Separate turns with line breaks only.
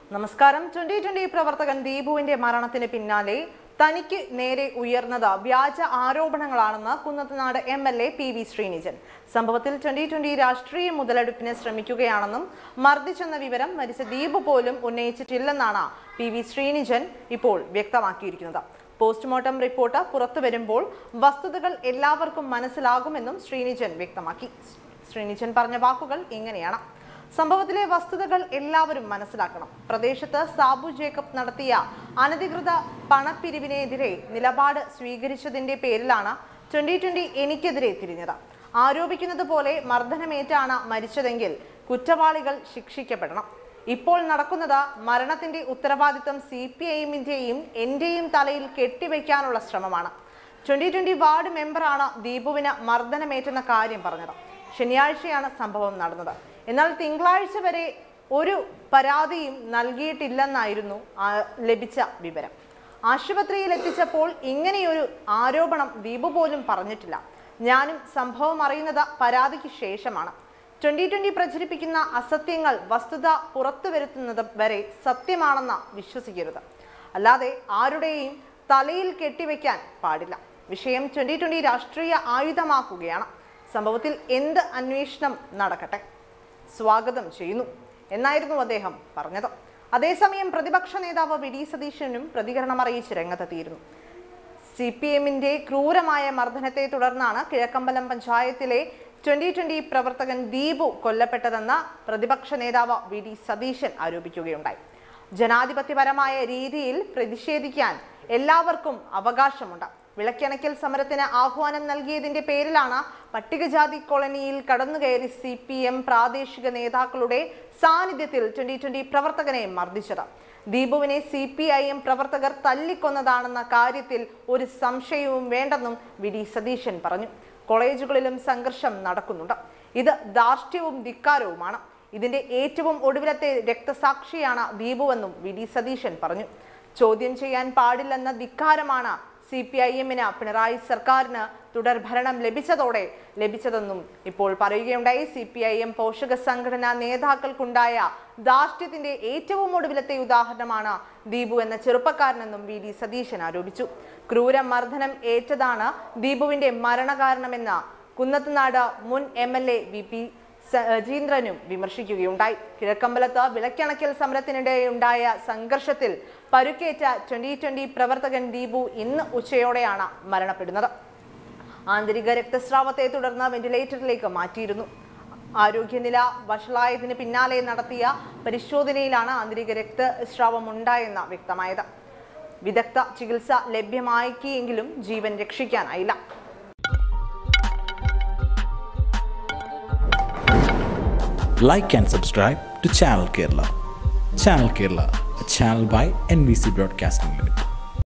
നമസ്കാരം twenty twenty പ്രവർത്തകൻ ദീപുവിന്റെ മരണത്തിന് പിന്നാലെ തനിക്ക് നേരെ ഉയർന്നത് വ്യാജ ആരോപണങ്ങളാണെന്ന് Kunnathunad M L A P V Sreenijan സംഭവത്തിൽ ട്വന്റി ട്വന്റി രാഷ്ട്രീയ മുതലെടുപ്പിന് ശ്രമിക്കുകയാണെന്നും മർദ്ദിച്ചെന്ന വിവരം മരിച്ച ദീപ് പോലും ഉന്നയിച്ചിട്ടില്ലെന്നാണ് പി വി ശ്രീനിജൻ ഇപ്പോൾ വ്യക്തമാക്കിയിരിക്കുന്നത് പോസ്റ്റ്മോർട്ടം റിപ്പോർട്ട് പുറത്തു വരുമ്പോൾ വസ്തുതകൾ എല്ലാവർക്കും മനസ്സിലാകുമെന്നും ശ്രീനിജൻ വ്യക്തമാക്കി ശ്രീനിജൻ പറഞ്ഞ വാക്കുകൾ ഇങ്ങനെയാണ് സംഭവത്തിലെ വസ്തുതകൾ എല്ലാവരും മനസ്സിലാക്കണം പ്രദേശത്ത് സാബു ജേക്കബ് നടത്തിയ അനധികൃത പണപ്പിരിവിനെതിരെ നിലപാട് സ്വീകരിച്ചതിന്റെ പേരിലാണ് ട്വന്റി ട്വന്റി എനിക്കെതിരെ തിരിഞ്ഞത് ആരോപിക്കുന്നത് പോലെ മർദ്ദനമേറ്റാണ് മരിച്ചതെങ്കിൽ കുറ്റവാളികൾ ശിക്ഷിക്കപ്പെടണം ഇപ്പോൾ നടക്കുന്നത് മരണത്തിന്റെ ഉത്തരവാദിത്തം സി പി ഐഎമ്മിന്റെയും എന്റെയും തലയിൽ കെട്ടിവെക്കാനുള്ള ശ്രമമാണ് ട്വന്റി ട്വന്റി വാർഡ് മെമ്പറാണ് ദീപുവിന് മർദ്ദനമേറ്റെന്ന കാര്യം പറഞ്ഞത് ശനിയാഴ്ചയാണ് സംഭവം നടന്നത് എന്നാൽ തിങ്കളാഴ്ച വരെ ഒരു പരാതിയും നൽകിയിട്ടില്ലെന്നായിരുന്നു ആ ലഭിച്ച വിവരം ആശുപത്രിയിൽ എത്തിച്ചപ്പോൾ ഇങ്ങനെയൊരു ആരോപണം ദീപു പോലും പറഞ്ഞിട്ടില്ല ഞാനും സംഭവം അറിയുന്നത് പരാതിക്ക് ശേഷമാണ് ട്വന്റി ട്വന്റി പ്രചരിപ്പിക്കുന്ന അസത്യങ്ങൾ വസ്തുത പുറത്തു വരുത്തുന്നത് വരെ സത്യമാണെന്ന് വിശ്വസിക്കരുത് അല്ലാതെ ആരുടെയും തലയിൽ കെട്ടിവെക്കാൻ പാടില്ല വിഷയം ട്വന്റി ട്വന്റി രാഷ്ട്രീയ ആയുധമാക്കുകയാണ് സംഭവത്തിൽ എന്ത് അന്വേഷണം നടക്കട്ടെ സ്വാഗതം ചെയ്യുന്നു എന്നായിരുന്നു അദ്ദേഹം പറഞ്ഞത് അതേസമയം പ്രതിപക്ഷ നേതാവ് വി ഡി സതീശനും പ്രതികരണം അറിയിച്ച് രംഗത്തെത്തിയിരുന്നു സി പി എമ്മിന്റെ ക്രൂരമായ മർദ്ദനത്തെ തുടർന്നാണ് കിഴക്കമ്പലം പഞ്ചായത്തിലെ ട്വന്റി ട്വന്റി പ്രവർത്തകൻ ദീപു കൊല്ലപ്പെട്ടതെന്ന് പ്രതിപക്ഷ നേതാവ് വി ഡി സതീശൻ ആരോപിക്കുകയുണ്ടായി ജനാധിപത്യപരമായ രീതിയിൽ പ്രതിഷേധിക്കാൻ എല്ലാവർക്കും അവകാശമുണ്ട് വിളക്കണക്കൽ സമരത്തിന് ആഹ്വാനം നൽകിയതിന്റെ പേരിലാണ് പട്ടികജാതി കോളനിയിൽ കടന്നുകയറി സി പി എം പ്രാദേശിക നേതാക്കളുടെ സാന്നിധ്യത്തിൽ ട്വന്റി ട്വന്റി പ്രവർത്തകനെ മർദ്ദിച്ചത് ദീപുവിനെ സി പി ഐ എം പ്രവർത്തകർ തല്ലിക്കൊന്നതാണെന്ന കാര്യത്തിൽ ഒരു സംശയവും വേണ്ടെന്നും വി ഡി സതീശൻ പറഞ്ഞു കോളേജുകളിലും സംഘർഷം നടക്കുന്നുണ്ട് ഇത് ധാർഷ്ട്യവും ധിക്കാരവുമാണ് ഇതിന്റെ ഏറ്റവും ഒടുവിലത്തെ രക്തസാക്ഷിയാണ് ദീപുവെന്നും വി ഡി സതീശൻ പറഞ്ഞു ചോദ്യം ചെയ്യാൻ പാടില്ലെന്ന ധിക്കാരമാണ് സി പി ഐ എമ്മിന് പിണറായി സർക്കാരിന് തുടർഭരണം ലഭിച്ചതോടെ ലഭിച്ചതെന്നും ഇപ്പോൾ പറയുകയുണ്ടായി സി പി ഐ എം പോഷക സംഘടനാ നേതാക്കൾക്കുണ്ടായ ധാർഷ്ട്യത്തിന്റെ ഏറ്റവും ഒടുവിലത്തെ ഉദാഹരണമാണ് ദീപു എന്ന ചെറുപ്പക്കാരനെന്നും വി ഡി സതീശൻ ആരോപിച്ചു ക്രൂര മർദ്ദനം ഏറ്റതാണ് ദീപുവിന്റെ മരണകാരണമെന്ന് കുന്നത്തുനാട് മുൻ M L A V P സജീന്ദ്രനും വിമർശിക്കുകയുണ്ടായി കിഴക്കമ്പലത്ത് വിളക്കണക്കൽ സമരത്തിനിടെ ഉണ്ടായ സംഘർഷത്തിൽ പരുക്കേറ്റ ട്വന്റി ട്വന്റി പ്രവർത്തകൻ ദീപു ഇന്ന് ഉച്ചയോടെയാണ് മരണപ്പെടുന്നത് ആന്തരിക രക്തസ്രാവത്തെ തുടർന്ന് വെന്റിലേറ്ററിലേക്ക് മാറ്റിയിരുന്നു ആരോഗ്യനില വഷളായതിന് പിന്നാലെ നടത്തിയ പരിശോധനയിലാണ് ആന്തരിക രക്തസ്രാവം ഉണ്ടായെന്ന് വ്യക്തമായത് വിദഗ്ധ ചികിത്സ ലഭ്യമാക്കിയെങ്കിലും ജീവൻ രക്ഷിക്കാനായില്ല
like and subscribe to Channel Kerala. Channel Kerala, a channel by NBC Broadcasting Limited.